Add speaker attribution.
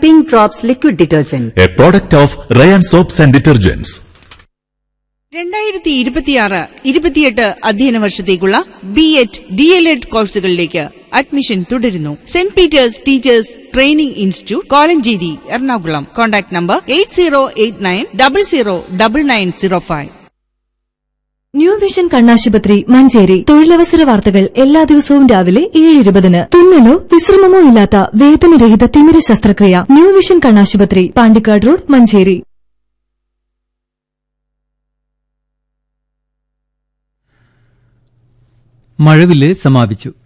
Speaker 1: pink drops liquid detergent
Speaker 2: a product of Ryan soaps and detergents
Speaker 3: രണ്ടായിരത്തി ഇരുപത്തിയാറ് ഇരുപത്തിയെട്ട് അധ്യയന വർഷത്തേക്കുള്ള B Ed D L Ed കോഴ്സുകളിലേക്ക് അഡ്മിഷൻ തുടരുന്നു saint Peter's teachers training institute Kolenchery Ernakulam contact number eight zero eight nine double zero double nine zero five
Speaker 4: new vision കണ്ണാശുപത്രി മഞ്ചേരി തൊഴിലവസര വാർത്തകൾ എല്ലാ ദിവസവും രാവിലെ ഏഴ് ഇരുപതിന് തുന്നലോ വിശ്രമമോ ഇല്ലാത്ത വേദനരഹിത തിമിര ശസ്ത്രക്രിയ ന്യൂ വിഷൻ കണ്ണാശുപത്രി പാണ്ടിക്കാട് റോഡ് മഞ്ചേരി
Speaker 5: മഴവില്ല് സമാപിച്ചു